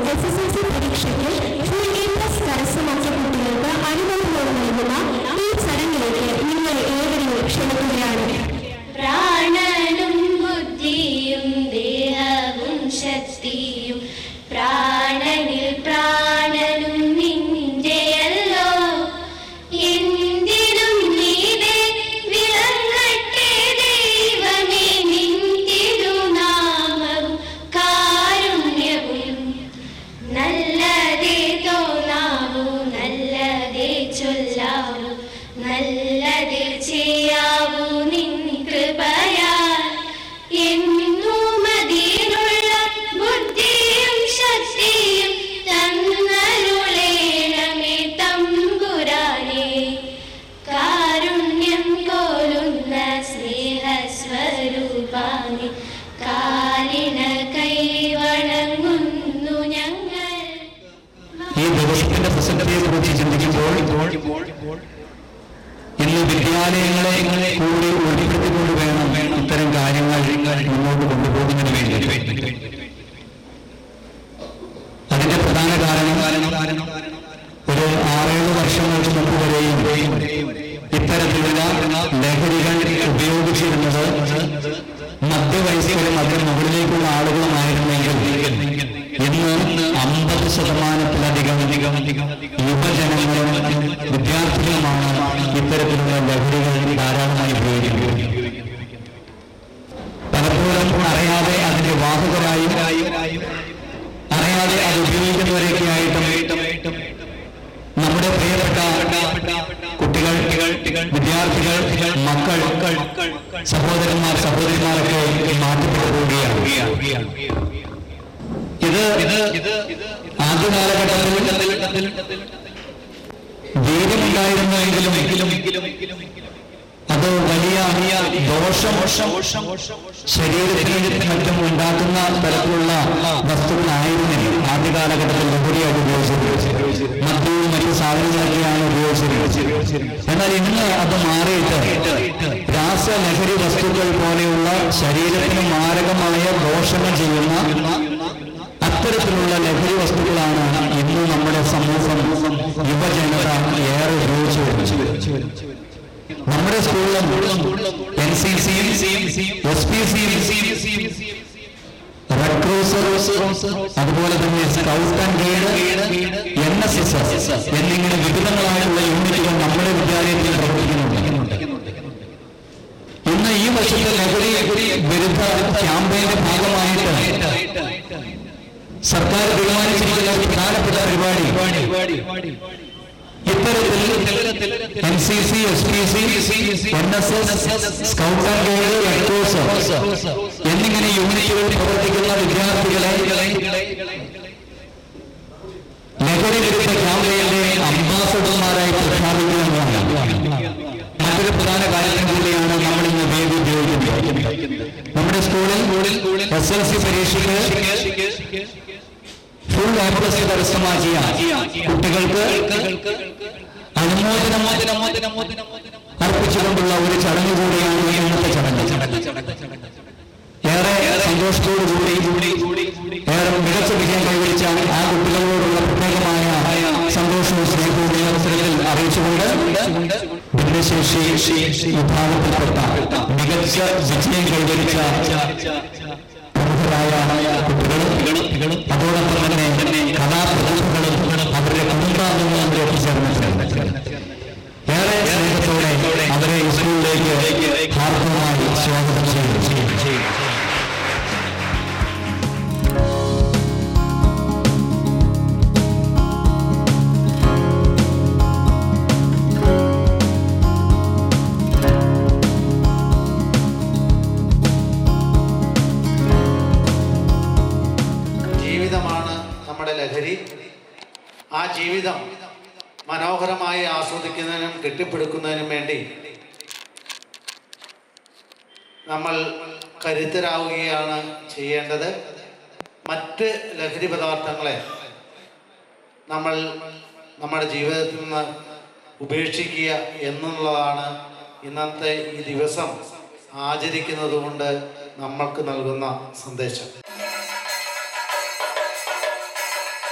S S L C പരീക്ഷയ്ക്ക് full A plus കരസ്ഥമാക്കിയ കുട്ടികൾക്ക് അനുഭവം നൽകുന്ന ഈ ചടങ്ങിലേക്ക് നിങ്ങളെ ഏവരെയും ക്ഷണിക്കുകയാണ് പ്രാണനും ബുദ്ധിയും ദേഹവും ശക്തിയും പ്രാണനിൽ പ്രാണനും നിന്റെയല്ലോ എന്തിനും നീതെ വിളങ്ങട്ടെ ദൈവമേ നിൻ തിരുനാമവും കാരുണ്യവും നല്ലതേ തോന്നാവൂ നല്ലതേ ചൊല്ലാവൂ നല്ലതേ ചെയ്യാവൂ നിൻ കൃപയാൽ എന്നും അതിനുള്ള ബുദ്ധിയും ശക്തിയും തന്നരുളേണമേ തമ്പുരാനേ കാരുണ്യം കോരുന്ന സ്നേഹസ്വരൂപാനി കാലിന കൈവണങ്ങുന്നു ഞങ്ങൾ ഈ ദിവസത്തിന്റെ പ്രസക്തിയെ കുറിച്ച് ചിന്തിക്കുമ്പോൾ ഇന്ന് വിദ്യാലയങ്ങളെ കൂടി ഉൾപ്പെടുത്തിക്കൊണ്ട് വേണം ഇത്തരം കാര്യങ്ങൾ മുന്നോട്ട് കൊണ്ടുപോകുന്നതിന് വേണ്ടി അതിന്റെ പ്രധാന കാരണം ഒരു ആറേഴ് വർഷങ്ങൾക്ക് മുമ്പ് വരെയും ഇത്തരത്തിലുള്ള ലഹരികൾ ഉപയോഗിച്ചിരുന്നത് മധ്യവയസ്കരും അതിന് മുകളിലേക്കുള്ള ആളുകളുമായിരുന്നെങ്കിൽ ഇന്ന് അമ്പത് ശതമാനത്തിലധികം യുവജനങ്ങളും വിദ്യാർത്ഥികളുമാണ് ഇത്തരത്തിലുള്ള ലഹരികൾ ധാരാളമായി ഉപയോഗിക്കുന്നത് പലപ്പോഴും അറിയാതെ അതിന്റെ വാഹകരായും അറിയാതെ അത് ഉപയോഗിക്കുന്നവരൊക്കെ ആയിട്ടും നമ്മുടെ പ്രിയപ്പെട്ട കുട്ടികൾ വിദ്യാർത്ഥികൾ മക്കൾ സഹോദരന്മാർ സഹോദരിമാരൊക്കെ മാറ്റപ്പെട്ടു പോവുകയാണ് ഇത് ആദ്യ കാലഘട്ടത്തിൽ ധീരമുണ്ടായിരുന്നുവെങ്കിലും അത് വലിയ ദോഷം ശരീരത്തിന് മറ്റും ഉണ്ടാക്കുന്ന തരത്തിലുള്ള വസ്തുക്കളായിരുന്നില്ല ആദ്യ കാലഘട്ടത്തിൽ ലഹരിയായിട്ട് ഉപയോഗിച്ചത് മദ്യവും മറ്റു സാധനങ്ങളൊക്കെയാണ് ഉപയോഗിച്ചത് എന്നാൽ ഇന്ന് അത് മാറിയിട്ട് രാസലഹരി വസ്തുക്കൾ പോലെയുള്ള ശരീരത്തിന് മാരകമായ ദോഷങ്ങൾ ചെയ്യുന്ന അത്തരത്തിലുള്ള ലഹരി വസ്തുക്കളാണ് ഇന്ന് നമ്മുടെ സമൂഹം യുവജനത ഏറെ ഉപയോഗിച്ചു വരുന്നത് നമ്മുടെ സ്കൂളിലും എൻ സി സിയും എസ് പി സിയും റെഡ് ക്രോസ് അതുപോലെ തന്നെ scout and guide N S S എന്നിങ്ങനെ വിവിധങ്ങളായിട്ടുള്ള യൂണിറ്റുകൾ നമ്മുടെ വിദ്യാലയത്തിൽ പ്രവർത്തിക്കുന്നുണ്ട് ഇന്ന് ഈ വർഷത്തെ ലഹരി വിരുദ്ധ ക്യാമ്പയിന്റെ ഭാഗമായിട്ട് സർക്കാർ തീരുമാനിച്ചിരിക്കുന്ന ഒരു പ്രധാനപ്പെട്ട പരിപാടി ഇത്തരത്തിൽ N C C S P C N S S scout and guide Red Cross എന്നിങ്ങനെ യൂണിറ്റുകൾ പ്രവർത്തിക്കുന്ന വിദ്യാർത്ഥികളെ ലഹരി വിരുദ്ധ ക്യാമ്പയിന്റെ അംബാസഡർമാരായി പ്രഖ്യാപിക്കുക എന്നതാണ് മറ്റൊരു പ്രധാന കാര്യം കൂടിയാണ് നമ്മൾ ഇന്ന് വേദി ഉപയോഗിക്കുന്നത് നമ്മുടെ സ്കൂളിൽ എസ് എൽ സി പരീക്ഷയ്ക്ക് ഫുൾ എ പ്ലസ് കരസ്ഥമാക്കിയ കുട്ടികൾക്ക് അനുമോദനം അർപ്പിച്ചുകൊണ്ടുള്ള ഒരു ചടങ്ങ് കൂടിയാണ് ഈ ഇന്നത്തെ ചടങ്ങ് ഏറെ സന്തോഷത്തോടു കൂടി ഏറെ മികച്ച വിജയം കൈവരിച്ച ആ കുട്ടികളോടുള്ള പ്രത്യേകമായ സന്തോഷവും സ്നേഹവും ഈ അവസരത്തിൽ അറിയിച്ചുകൊണ്ട് ഭിന്നശേഷി വിഭാഗത്തിൽപ്പെട്ട മികച്ച വിജയം കൈവരിച്ച പ്രമുഖരായ കുട്ടികളും അതോടൊപ്പം തന്നെ കലാപ്രതിഭകളും അവരുടെ കുടുംബാംഗങ്ങളും ഇവിടെ എത്തിച്ചേർന്നിട്ടുണ്ട് ഏറെ സ്നേഹത്തോടെ അവരെ ഈ സ്കൂളിലേക്ക് ഹാർദവമായി സ്വാഗതം ചെയ്യുന്നു ജീവിതമാണ് നമ്മുടെ ലഹരി ആ ജീവിതം മനോഹരമായി ആസ്വദിക്കുന്നതിനും കെട്ടിപ്പടുക്കുന്നതിനും വേണ്ടി നമ്മൾ കരുത്തരാവുകയാണ് ചെയ്യേണ്ടത് മറ്റ് ലഹരി പദാർത്ഥങ്ങളെ നമ്മൾ നമ്മുടെ ജീവിതത്തിൽ നിന്ന് ഉപേക്ഷിക്കുക എന്നുള്ളതാണ് ഇന്നത്തെ ഈ ദിവസം ആചരിക്കുന്നത് കൊണ്ട് നമ്മൾക്ക് നൽകുന്ന സന്ദേശം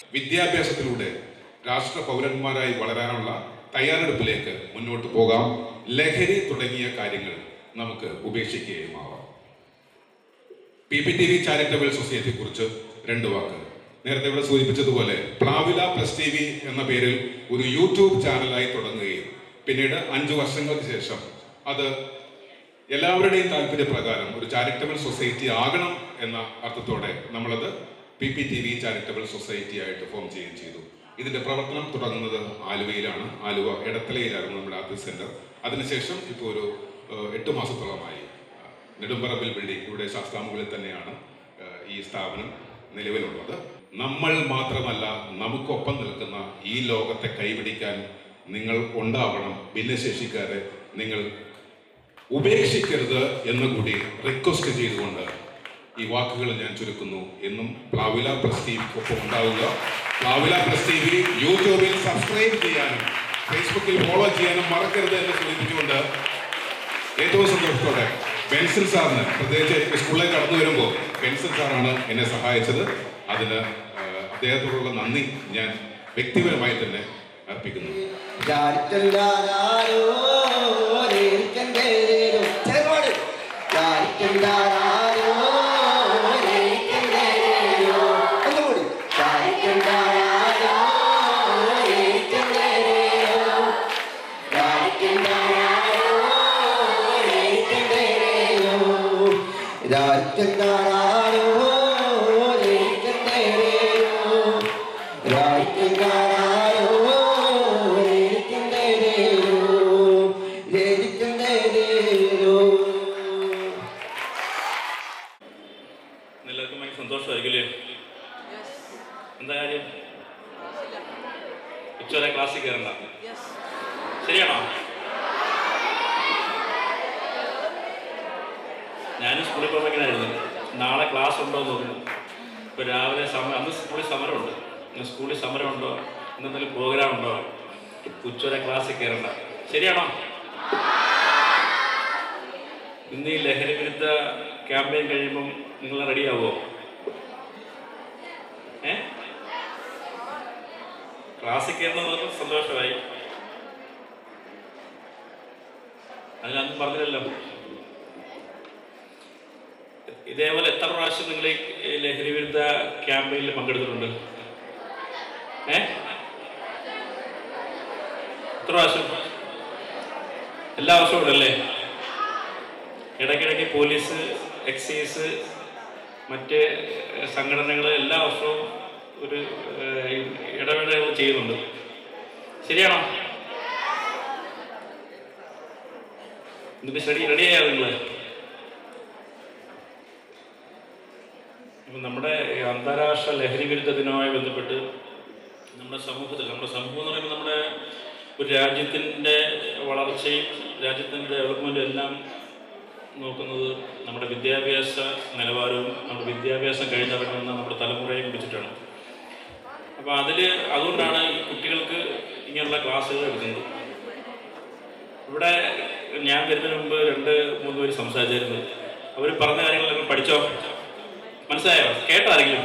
വിദ്യാഭ്യാസത്തിലൂടെ രാഷ്ട്ര പൗരന്മാരായി വളരാനുള്ള തയ്യാറെടുപ്പിലേക്ക് മുന്നോട്ട് പോകാം ലഹരി തുടങ്ങിയ കാര്യങ്ങൾ നമുക്ക് ഉപേക്ഷിക്കുകയുമാവാം P P T V charitable സൊസൈറ്റിയെ കുറിച്ച് രണ്ട് വാക്ക് നേരത്തെ ഇവിടെ സൂചിപ്പിച്ചതുപോലെ പ്ലാവില പ്ലസ് ടി വി എന്ന പേരിൽ ഒരു യൂട്യൂബ് ചാനലായി തുടങ്ങുകയും പിന്നീട് അഞ്ചു വർഷങ്ങൾക്ക് ശേഷം അത് എല്ലാവരുടെയും താല്പര്യപ്രകാരം ഒരു ചാരിറ്റബിൾ സൊസൈറ്റി ആകണം എന്ന അർത്ഥത്തോടെ നമ്മളത് P P T V charitable society ആയിട്ട് ഫോം ചെയ്യുകയും ചെയ്തു ഇതിന്റെ പ്രവർത്തനം തുടങ്ങുന്നത് ആലുവയിലാണ് ആലുവ എടത്തലയിലായിരുന്നു നമ്മുടെ ആദ്യ സെന്റർ അതിനുശേഷം ഇപ്പോൾ ഒരു ഏഹ്, എട്ട് മാസത്തോളമായി ഏഹ്, നെടുമ്പറമ്പിൽ ബിൽഡിംഗ് ഇവിടെ ശാസ്താമുകളിൽ തന്നെയാണ് ഏഹ്, ഈ സ്ഥാപനം നിലവിലുള്ളത് നമ്മൾ മാത്രമല്ല നമുക്കൊപ്പം നിൽക്കുന്ന ഈ ലോകത്തെ കൈപിടിക്കാൻ നിങ്ങൾ ഉണ്ടാവണം ഭിന്നശേഷിക്കാരെ നിങ്ങൾ ഉപേക്ഷിക്കരുത് എന്ന് കൂടി റിക്വസ്റ്റ് ചെയ്തുകൊണ്ട് ഈ വാക്കുകൾ ഞാൻ ചുരുക്കുന്നു എന്നും പ്ലാവില പ്രസ് ടിവിക്കൊപ്പം ഉണ്ടാവുക പ്ലാവില പ്രസ് ടി വി യൂട്യൂബിൽ സബ്സ്ക്രൈബ് ചെയ്യാനും ഫേസ്ബുക്കിൽ ഫോളോ ചെയ്യാനും മറക്കരുത് എന്ന് സൂചിപ്പിച്ചുകൊണ്ട് ഏറ്റവും സന്തോഷത്തോടെ ബെൻസിൽ സാറിന് പ്രത്യേകിച്ച് സ്കൂളിലേക്ക് കടന്നു വരുമ്പോൾ ബെൻസിൽ സാറാണ് എന്നെ സഹായിച്ചത് അതിന് ആ, അദ്ദേഹത്തോടുള്ള നന്ദി ഞാൻ വ്യക്തിപരമായി തന്നെ അർപ്പിക്കുന്നു ചാരിറ്റല്ലാരോ രേക്കണ്ടേരോ ചെറുപാട് ചാരിറ്റല്ലാരോ രേക്കണ്ടേരോ ഒന്നുകൂടി ചാരിറ്റല്ലാരോ രേക്കണ്ടേരോ ചാരിറ്റല്ലാരോ രേക്കണ്ടേരോ ചാരിറ്റല്ലാരോ രേക്കണ്ടേരോ രാജ്യക്കാരായോ രേഖിക്കുന്നേരോ രേഖിക്കുന്നേരോ എല്ലാവർക്കും ഭയങ്കര സന്തോഷമായിരിക്കില്ലേ എന്താ കാര്യം ഉച്ചവരെ ക്ലാസ്സിൽ കയറണ്ട ശരിയാണോ ഞാനും സ്കൂളിൽ പോകുമ്പോൾ ഇങ്ങനെയായിരുന്നു നാളെ ക്ലാസ് ഉണ്ടോ എന്ന് നോക്കുന്നു ഇപ്പോൾ രാവിലെ സമരം അന്ന് സ്കൂളിൽ സമരമുണ്ട് ഇന്ന് സ്കൂളിൽ സമരമുണ്ടോ ഇന്നെന്തെങ്കിലും പ്രോഗ്രാം ഉണ്ടോ ഉച്ചവരെ ക്ലാസ്സിൽ കയറണ്ട ശരിയാണോ ഇന്ന് ഈ ലഹരി വിരുദ്ധ ക്യാമ്പയിൻ കഴിയുമ്പം നിങ്ങൾ റെഡിയാവോ ഏ ക്ലാസ്സിൽ കയറുന്നത് സന്തോഷമായി അതിനൊന്നും പറഞ്ഞില്ലല്ലോ ഇതേപോലെ എത്ര പ്രാവശ്യം നിങ്ങൾ ഈ ലഹരി വിരുദ്ധ ക്യാമ്പയിനിൽ പങ്കെടുത്തിട്ടുണ്ട് ഏ എത്ര പ്രാവശ്യം എല്ലാ വർഷവും ഉണ്ടല്ലേ ഇടയ്ക്കിടയ്ക്ക് പോലീസ് എക്സൈസ് മറ്റ് സംഘടനകൾ എല്ലാ വർഷവും ഒരു ഏഹ്, ഇടപെടലുകൾ ചെയ്യുന്നുണ്ട് ശരിയാണോ എന്നിട്ട് ശരി റെഡിയായോ നിങ്ങൾ ഇപ്പം നമ്മുടെ ഈ അന്താരാഷ്ട്ര ലഹരി വിരുദ്ധ ദിനവുമായി ബന്ധപ്പെട്ട് നമ്മുടെ സമൂഹത്തിൽ നമ്മുടെ സമൂഹം എന്ന് പറയുമ്പോൾ നമ്മുടെ ഒരു രാജ്യത്തിൻ്റെ വളർച്ചയും രാജ്യത്തിൻ്റെ ഡെവലപ്മെൻറ്റും എല്ലാം നോക്കുന്നത് നമ്മുടെ വിദ്യാഭ്യാസ നിലവാരവും നമ്മുടെ വിദ്യാഭ്യാസം കഴിഞ്ഞിറങ്ങുന്ന നമ്മുടെ തലമുറയെ പിടിച്ചിട്ടാണ് അപ്പോൾ അതിൽ അതുകൊണ്ടാണ് ഈ കുട്ടികൾക്ക് ഇങ്ങനെയുള്ള ക്ലാസ്സുകൾ എടുക്കുന്നത് ഇവിടെ ഞാൻ വരുന്നതിന് മുമ്പ് രണ്ട് മൂന്ന് പേര് സംസാരിച്ചായിരുന്നു അവർ പറഞ്ഞ കാര്യങ്ങളൊക്കെ പഠിച്ചോ മനസ്സിലായോ കേട്ടോ ആരെങ്കിലും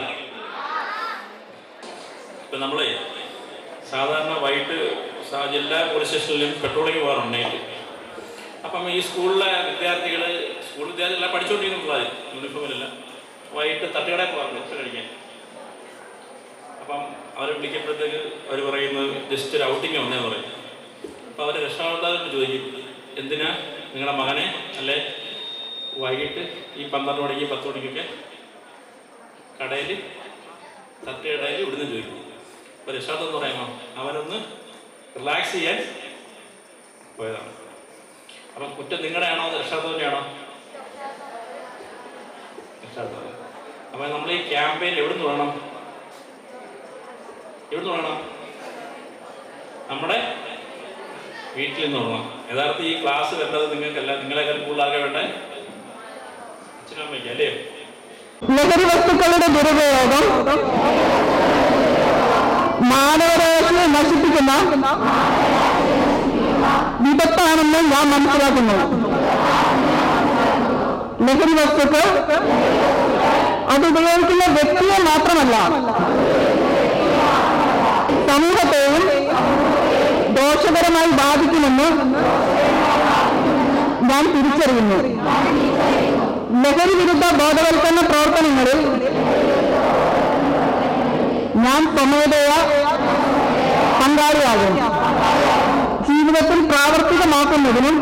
ഇപ്പം നമ്മളെ സാധാരണ വൈകിട്ട് സാ- ജില്ലാ പോലീസ് സ്റ്റേഷനിലും പെട്രോളിംഗ് പോകാറുണ്ട് നൈറ്റ് അപ്പം ഈ സ്കൂളിലെ വിദ്യാർത്ഥികൾ സ്കൂൾ വിദ്യാർത്ഥികളെല്ലാം പഠിച്ചുകൊണ്ടിരിക്കുന്നുള്ളത് യൂണിഫോമിലല്ല വൈകിട്ട് തട്ടുകടയിൽ പോകാറുണ്ട് ഉച്ച കഴിക്കാൻ അപ്പം അവരെ വിളിക്കുമ്പോഴത്തേക്ക് അവർ പറയുന്നത് ജസ്റ്റ് ഒരു ഔട്ടിങ് വന്നേന്ന് പറയും അപ്പോൾ അവർ രക്ഷാകർത്താവിനോട് ചോദിക്കും എന്തിനാ നിങ്ങളുടെ മകനെ അല്ലെ വൈകിട്ട് ഈ പന്ത്രണ്ട് മണിക്ക് പത്ത് മണിക്കൊക്കെ കടയിൽ തട്ടുകടയിൽ ഇവിടുന്ന് ചോദിക്കും അപ്പോൾ രക്ഷാകർത്താവ് എന്ന് പറയുമ്പോൾ അവനൊന്ന് റിലാക്സ് ചെയ്യാൻ പോയതാണ് അപ്പം കുറ്റം നിങ്ങളുടെ ആണോ രക്ഷാകർത്താവിൻ്റെ ആണോ രക്ഷാകർത്താവ് അപ്പം നമ്മൾ ഈ ക്യാമ്പയിൻ എവിടുന്ന് വേണം എവിടുന്ന് വേണം നമ്മുടെ വീട്ടിൽ നിന്ന് തുടങ്ങണം യഥാർത്ഥ ഈ ക്ലാസ് വേണ്ടത് നിങ്ങൾക്കല്ല നിങ്ങളെക്കാൾ കൂടുതലാകെ വേണ്ടേ അച്ഛനമ്മയ്ക്ക് അല്ലേ ലഹരി വസ്തുക്കളുടെ ദുരുപയോഗം മാനവരാശിയെ നശിപ്പിക്കുന്ന വിപത്താണെന്ന് ഞാൻ മനസ്സിലാക്കുന്നു ലഹരി വസ്തുക്കൾ അത് ഉപയോഗിക്കുന്ന വ്യക്തിയെ മാത്രമല്ല സമൂഹത്തെയും ദോഷകരമായി ബാധിക്കുമെന്ന് ഞാൻ തിരിച്ചറിയുന്നു ലഹരി വിരുദ്ധ ബോധവൽക്കരണ പ്രവർത്തനങ്ങളിൽ ഞാൻ സ്വമേധയ പങ്കാളിയാകും ജീവിതത്തിൽ പ്രാവർത്തികമാക്കുന്നതിനും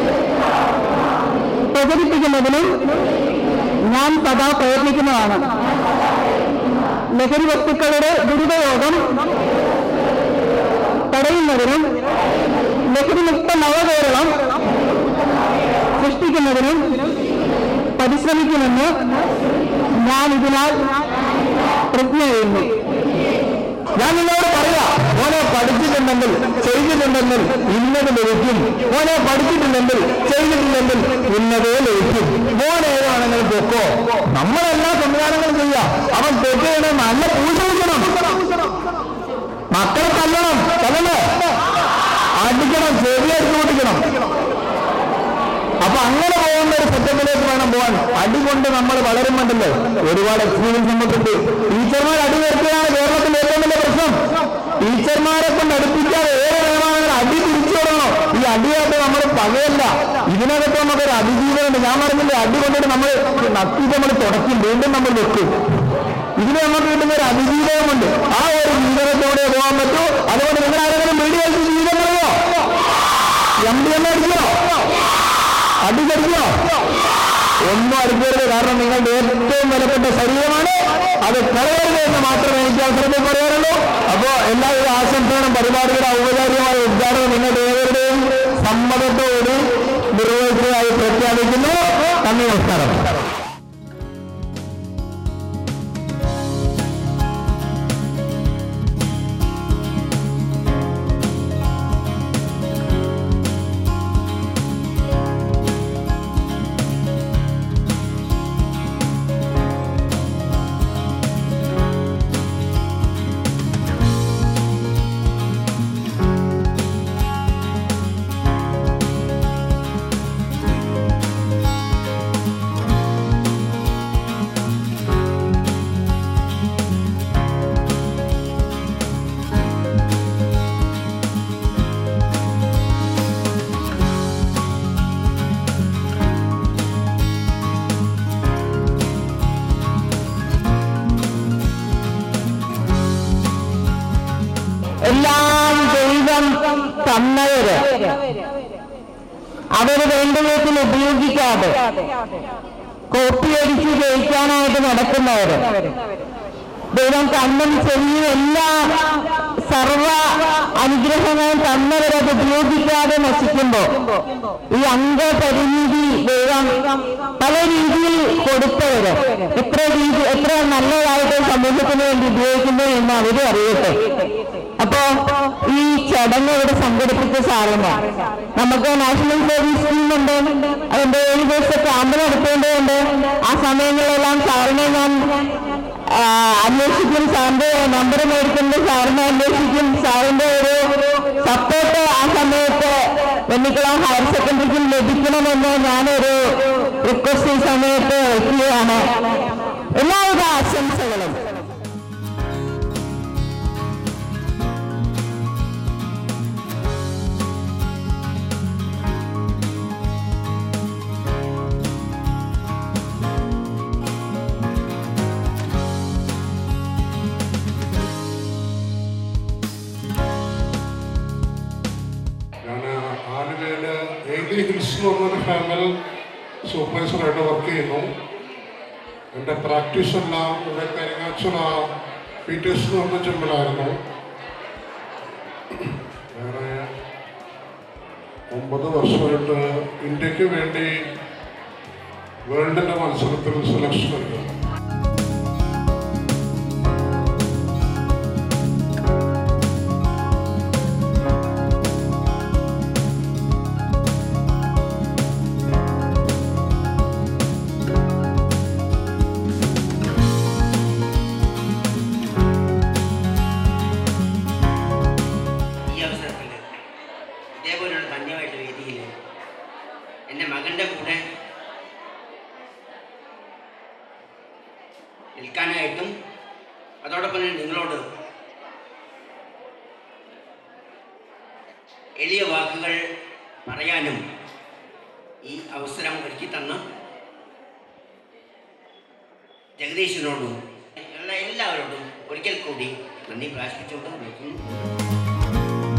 പ്രചരിപ്പിക്കുന്നതിനും ഞാൻ സദാ പ്രയത്നിക്കുന്നതാണ് ലഹരി വസ്തുക്കളുടെ ദുരുപയോഗം തടയുന്നതിനും ലഹരിമുക്ത നവകേരളം സൃഷ്ടിക്കുന്നതിനും പരിശ്രമിക്കുമെന്ന് ഞാൻ ഇതിനാൽ പ്രതിജ്ഞ ചെയ്യുന്നു ഞാൻ നിങ്ങളോട് പറയാ മോനെ പഠിച്ചിട്ടുണ്ടെങ്കിൽ ചെയ്തിട്ടുണ്ടെങ്കിൽ ഇന്നത് ലഭിക്കും മോനെ പഠിച്ചിട്ടുണ്ടെങ്കിൽ ചെയ്തിട്ടുണ്ടെങ്കിൽ ഇന്നതേ ലഭിക്കും മോൻ ഏതാണെങ്കിലും പൊക്കോ നമ്മളെല്ലാ സംവിധാനങ്ങളും ചെയ്യാം അവൻ തെറ്റുകയാണ് നല്ല പൂജ വയ്ക്കണം മക്കളെ തല്ലണം തല്ലണേ അടിക്കണം ചെവിയടിച്ചു പൊട്ടിക്കണം അപ്പൊ അങ്ങനെ പോകുന്ന ഒരു സെറ്റപ്പിലേക്ക് വേണം പോകാൻ അടി കൊണ്ട് നമ്മൾ വളരുമ്പോണ്ടല്ലോ ഒരുപാട് എക്സ്പീരിയൻസ് നമുക്കുണ്ട് ടീച്ചർമാർ അടി നിർത്തിയാണ് കേരളത്തിൽ ഏറ്റവും വലിയ പ്രശ്നം ടീച്ചർമാരെ കൊണ്ട് അടുപ്പിക്കാതെ ഏറെ നിയമാനങ്ങൾ അടി തിരിച്ചു തുടങ്ങണം ഈ അടിയായിട്ട് നമ്മൾ പകയല്ല ഇതിനകത്ത് നമുക്കൊരു അതിജീവനുണ്ട് ഞാൻ പറഞ്ഞില്ലേ അടി കൊണ്ടിട്ട് നമ്മൾ നട്ടിട്ട് നമ്മൾ തുടക്കും വീണ്ടും നമ്മൾ വെക്കും ഇതിന് നമുക്ക് കിട്ടുന്ന ഒരു അതിജീവനമുണ്ട് ആ ഒരു ജീവിതത്തോടെ പോകാൻ പറ്റൂ അതുകൊണ്ട് നിങ്ങൾ ആരെങ്കിലും വീഡിയോ ജീവിതം പറയോ എം ഡി എം അടിക്കോ അടിക്കടിക്കോ ഒന്നും അടിക്കരുത് കാരണം നിങ്ങളുടെ ഏറ്റവും വിലപ്പെട്ട ശരീരമാണ് അത് കളയരുത് എന്ന് മാത്രമേ എനിക്ക് അവസരത്തിൽ പറയാനുള്ളൂ അപ്പോ എല്ലാവിധ ആശംസകളും പരിപാടിയുടെ ഔപചാരികമായ ഉദ്ഘാടനം നിങ്ങളുടെ ഏവരുടെയും സമ്മതത്തോട് നിർവഹിച്ചതായി പ്രഖ്യാപിക്കുന്നു നന്ദി നമസ്കാരം എല്ലാം ദൈവം തന്നവര് അവര് വേണ്ട വിധത്തിൽ ഉപയോഗിക്കാതെ കോപ്പിയടിച്ച് ജയിക്കാനായിട്ട് നടക്കുന്നവര് ദൈവം കണ്ണും ചെവിയും എല്ലാ സർവ അനുഗ്രഹങ്ങളും തന്നവരത് ഉപയോഗിക്കാതെ നശിക്കുമ്പോ ഈ അംഗപരിമിതി ദൈവം പല രീതിയിൽ കൊടുത്തവര് എത്ര രീതി എത്ര നല്ലതായിട്ട് സമൂഹത്തിന് വേണ്ടി ഉപയോഗിക്കുന്നു എന്ന് അവരും അറിയട്ടെ അപ്പോ ഈ ചടങ്ങ് ഇവിടെ സംഘടിപ്പിച്ച സാറിന് നമുക്ക് നാഷണൽ സർവീസ് സ്കീം ഉണ്ട് അതിന്റെ ഏഴ് ദിവസത്തെ ക്യാമ്പ് നടത്തേണ്ടതുണ്ട് ആ സമയങ്ങളിലെല്ലാം സാറിനെ ഞാൻ ആ, അന്വേഷിക്കും സാറിന്റെ നമ്പർ മേടിക്കുന്ന സാറിനെ അന്വേഷിക്കും സാറിന്റെ ഒരു സപ്പോർട്ട് ആ സമയത്ത് വെണ്ണിക്കുളം ഹയർ സെക്കൻഡറിക്കും ലഭിക്കണമെന്ന് ഞാനൊരു റിക്വസ്റ്റ് ഈ സമയത്ത് വയ്ക്കുകയാണ് എല്ലാവിധ ആശംസകളും ഞാൻ ആലുവയിൽ ഏലി ഹിൽസ് എന്ന് പറഞ്ഞൊരു ഫാമിൽ സൂപ്പർവൈസറായിട്ട് വർക്ക് ചെയ്യുന്നു എൻ്റെ പ്രാക്ടീസ് എല്ലാം ഇവിടെ കരിങ്ങാച്ചുള പീറ്റേഴ്സ് എന്ന് പറഞ്ഞ ചെമ്പിലായിരുന്നു വേറെ ഒമ്പത് വർഷമായിട്ട് ഇന്ത്യക്ക് വേണ്ടി വേൾഡിൻ്റെ മത്സരത്തിൽ സെലക്ഷൻ ഉണ്ട് ഈ അവസരത്തിൽ ഇതേപോലുള്ള ധന്യമായിട്ട് വേദിയിൽ എൻ്റെ മകൻ്റെ കൂടെ നിൽക്കാനായിട്ടും അതോടൊപ്പം തന്നെ നിങ്ങളോട് എളിയ വാക്കുകൾ പറയാനും ഈ അവസരം ഒരുക്കി തന്ന ജഗദീശനോടും ഉള്ള എല്ലാവരോടും ഒരിക്കൽ കൂടി നന്ദി പ്രകാശിപ്പിച്ചുകൊണ്ട് നിർത്തുന്നു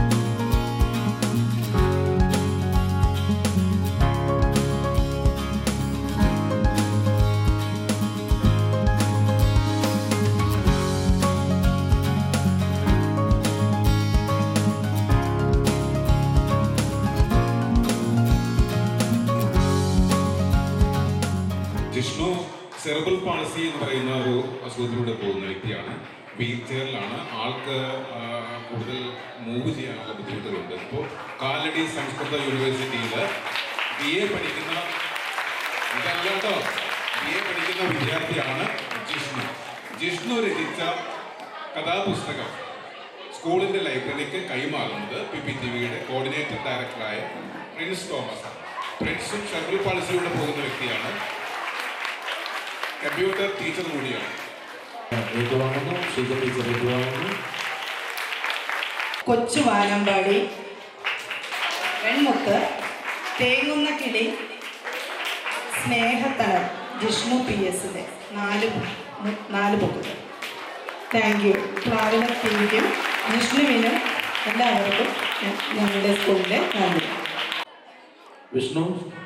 ജിഷ്ണു സെർബൽ പാൾസി എന്ന് പറയുന്ന ഒരു അസുഖത്തിലൂടെ പോകുന്ന വ്യക്തിയാണ് വീൽ ചെയറിലാണ് ആൾക്ക് ആ, കൂടുതൽ മൂവ് ചെയ്യാനുള്ള ബുദ്ധിമുട്ടുകളുണ്ട് ഇപ്പോൾ കാലടി സംസ്കൃത യൂണിവേഴ്സിറ്റിയിൽ ബി എ പഠിക്കുന്ന ഇതല്ല കേട്ടോ ബി എ പഠിക്കുന്ന വിദ്യാർത്ഥിയാണ് ജിഷ്ണു ജിഷ്ണു രചിച്ച കഥാപുസ്തകം സ്കൂളിന്റെ ലൈബ്രറിക്ക് കൈമാറുന്നത് പി പി ടി വിയുടെ കോർഡിനേറ്റർ ഡയറക്ടറായ പ്രിൻസ് തോമസ് ആണ്. പ്രിൻസും സെർബൽ പാളിസിലൂടെ പോകുന്ന വ്യക്തിയാണ് കമ്പ്യൂട്ടർ ടീച്ചർ കൂടിയാണ് ഏറ്റുവാങ്ങുന്നു ഷീജ ടീച്ചർ ഏറ്റുവാങ്ങുന്നു കൊച്ചു വാനമ്പാടി വെൺമുത്ത് തേങ്ങുന്ന കിളി സ്നേഹത്തണൽ ജിഷ്ണു പി എസിൻ്റെ നാല് മു- നാല് ബുക്കുകൾ താങ്ക് യു പ്ലാവിന ടീമിക്കും ജിഷ്ണുവിനും എല്ലാവർക്കും ഞ- ഞങ്ങളുടെ സ്കൂളിലെ നന്ദി വിഷ്ണു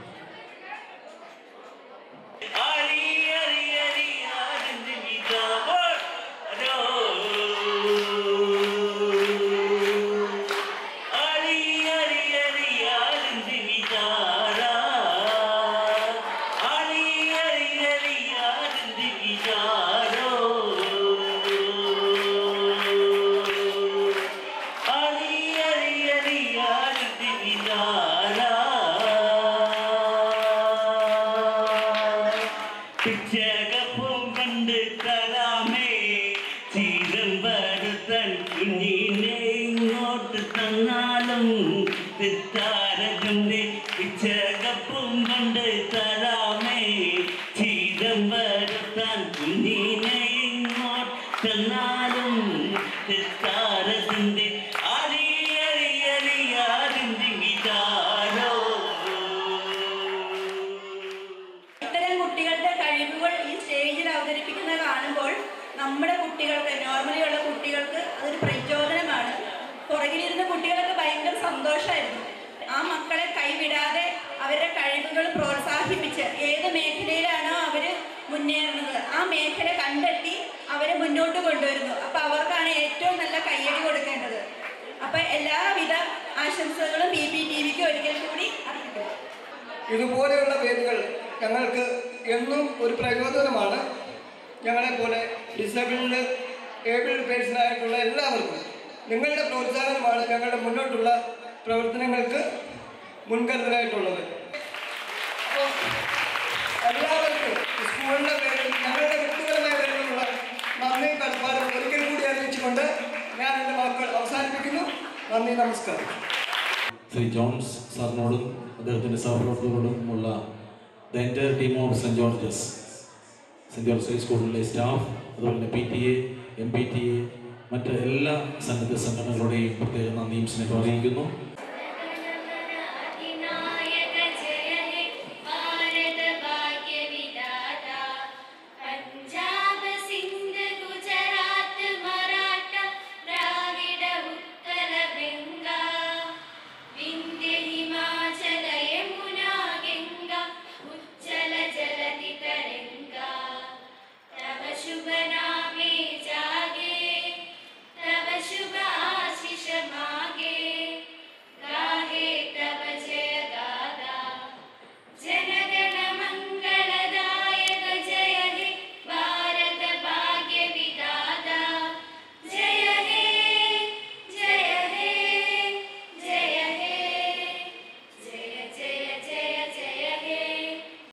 പിച്ചകപ്പും കണ്ട് തരാമേ ചീരം വരുത്തൻ കുഞ്ഞിനെ ഇങ്ങോട്ട് തന്നാലും തെറ്റാരകന്റെ പിച്ചകപ്പും കണ്ട് തരാമേ ചീരം വരുത്താൻ കുഞ്ഞിനെ ഇങ്ങോട്ട് തന്നാലും തെറ്റാരകന്റെ അരി അരി അരി ആരിന്റെ ഗിതാരോ ഇത്തരം കുട്ടികളുടെ കഴിവുകൾ ഈ സ്റ്റേജിൽ അവതരിപ്പിക്കുന്നത് കാണുമ്പോൾ നമ്മുടെ കുട്ടികൾക്ക് നോർമലി ഉള്ള കുട്ടികൾക്ക് അതൊരു പ്രചോദനമാണ് പുറകിലിരുന്ന കുട്ടികൾക്ക് ഭയങ്കര സന്തോഷമായിരുന്നു ആ മക്കളെ കൈവിടാതെ അവരുടെ കഴിവുകൾ പ്രോത്സാഹിപ്പിച്ച് ഏത് മേഖലയിലാണോ അവർ മുന്നേറുന്നത് ആ മേഖല കണ്ടെത്തി അവരെ മുന്നോട്ട് കൊണ്ടുവരുന്നു അപ്പൊ അവർക്കാണ് ഏറ്റവും നല്ല കയ്യടി കൊടുക്കേണ്ടത് അപ്പൊ എല്ലാവിധ ആശംസകളും ബി പി ടി വിക്ക് ഒരിക്കൽ കൂടി അർപ്പിക്കുന്നു ഇതുപോലെയുള്ള വേദികൾ ഞങ്ങൾക്ക് എന്നും ഒരു പ്രചോദനമാണ് ഞങ്ങളെപ്പോലെ ഡിസബിൾഡ് ഏബിൾഡ് പേഴ്സണായിട്ടുള്ള എല്ലാവർക്കും നിങ്ങളുടെ പ്രോത്സാഹനമാണ് ഞങ്ങളുടെ മുന്നോട്ടുള്ള പ്രവർത്തനങ്ങൾക്ക് മുൻകരുതലായിട്ടുള്ളത് അപ്പോൾ എല്ലാവർക്കും സ്കൂളിൻ്റെ പേരിൽ ഞങ്ങളുടെ വ്യക്തിപരമായ പേരിലുള്ള നന്ദി കടപ്പാടും ഒരിക്കൽ കൂടി അറിയിച്ചുകൊണ്ട് ഞാൻ എൻ്റെ വാക്കുകൾ അവസാനിപ്പിക്കുന്നു നന്ദി നമസ്കാരം ശ്രീ ജോൺസ് സാറിനോടും അദ്ദേഹത്തിൻ്റെ സഹപ്രവർത്തകരോടും ഉള്ള the entire team of Saint George's Saint George high സ്കൂളിലെ സ്റ്റാഫ് അതുപോലെ തന്നെ P T A M P T A മറ്റ് എല്ലാ സന്നദ്ധ സംഘടനകളുടെയും പ്രത്യേക നന്ദിയും സ്നേഹം അറിയിക്കുന്നു നായക ജയ ഹേ ഭാരത ഭാഗ്യ വിധാത പഞ്ചാബ് സിന്ധ് ഗുജറാത്ത് മറാഠ ദ്രാവിഡ ഉത്തര ബംഗ വിന്ധ്യ ഹിമാചല യമുന ഗംഗ ഉജ്ജല ജലധി തരംഗ തവ ശുഭ